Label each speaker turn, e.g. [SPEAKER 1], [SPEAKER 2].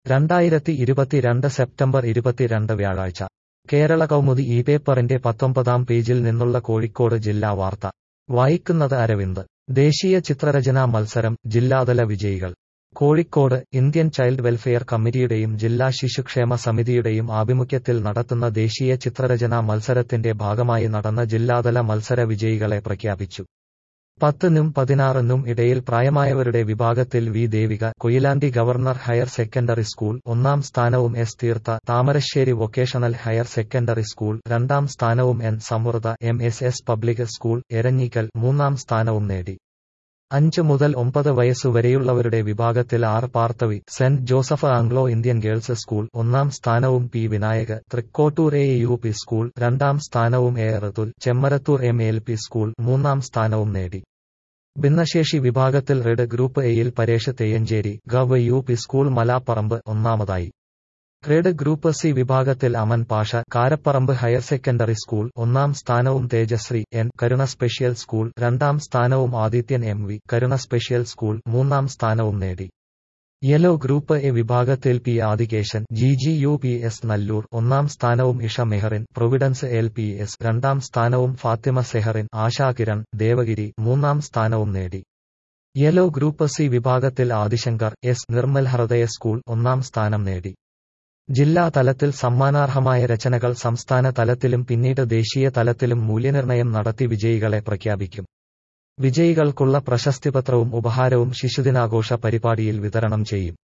[SPEAKER 1] രണ്ടായിരത്തി ഇരുപത്തിരണ്ട് സെപ്റ്റംബർ ഇരുപത്തിരണ്ട് വ്യാഴാഴ്ച കേരള കൗമുദി ഈ പേപ്പറിന്റെ പത്തൊമ്പതാം പേജിൽ നിന്നുള്ള കോഴിക്കോട് ജില്ലാ വാർത്ത വായിക്കുന്നത് അരവിന്ദ് ദേശീയ ചിത്രരചനാ മത്സരം ജില്ലാതല വിജയികൾ കോഴിക്കോട് ഇന്ത്യൻ ചൈൽഡ് വെൽഫെയർ കമ്മിറ്റിയുടെയും ജില്ലാ ശിശുക്ഷേമ സമിതിയുടെയും ആഭിമുഖ്യത്തിൽ നടത്തുന്ന ദേശീയ ചിത്രരചനാ മത്സരത്തിന്റെ ഭാഗമായി നടന്ന ജില്ലാതല മത്സര വിജയികളെ പ്രഖ്യാപിച്ചു പത്തിനും പതിനാറിനും ഇടയിൽ പ്രായമായവരുടെ വിഭാഗത്തിൽ V Devika Koyilandy government higher secondary school ഒന്നാം സ്ഥാനവും S Theertha Thamarassery vocational higher secondary school രണ്ടാം സ്ഥാനവും N Samriddha M S S public school Eranhikkal മൂന്നാം സ്ഥാനവും നേടി അഞ്ച് മുതൽ ഒമ്പത് വയസ്സുവരെയുള്ളവരുടെ വിഭാഗത്തിൽ R Parthavi Saint Joseph Anglo Indian girls school ഒന്നാം സ്ഥാനവും P Vinayak Thrikkottur A U P school രണ്ടാം സ്ഥാനവും A Rithul Chemmarathur M L P school മൂന്നാം സ്ഥാനവും നേടി ഭിന്നശേഷി വിഭാഗത്തിൽ റെഡ് ഗ്രൂപ്പ് എയിൽ Paresh Theyyancheri gov U P school Malaparamba ഒന്നാമതായി റെഡ് ഗ്രൂപ്പ് സി വിഭാഗത്തിൽ Aman Pasha Karaparamba higher secondary school ഒന്നാം സ്ഥാനവും Thejasree N Karuna special school രണ്ടാം സ്ഥാനവും Adithyan M V Karuna special school മൂന്നാം സ്ഥാനവും നേടി യെല്ലോ ഗ്രൂപ്പ് എ വിഭാഗത്തിൽ P Adikeshan G G U P S Nallur ഒന്നാം സ്ഥാനവും Isha Mehrin Providence L P S രണ്ടാം സ്ഥാനവും ഫാത്തിമ സെഹറിൻ ആശാകിരൺ ദേവഗിരി മൂന്നാം സ്ഥാനവും നേടി യെല്ലോ ഗ്രൂപ്പ് സി വിഭാഗത്തിൽ ആദിശങ്കർ എസ് നിർമ്മൽ ഹൃദയ സ്കൂൾ ഒന്നാം സ്ഥാനം നേടി ജില്ലാ തലത്തിൽ സമ്മാനാർഹമായ രചനകൾ സംസ്ഥാന തലത്തിലും പിന്നീട് ദേശീയ തലത്തിലും മൂല്യനിർണയം നടത്തി വിജയികളെ പ്രഖ്യാപിക്കും വിജയികൾക്കുള്ള പ്രശസ്തിപത്രവും ഉപഹാരവും ശിശുദിനാഘോഷ പരിപാടിയിൽ വിതരണം ചെയ്യും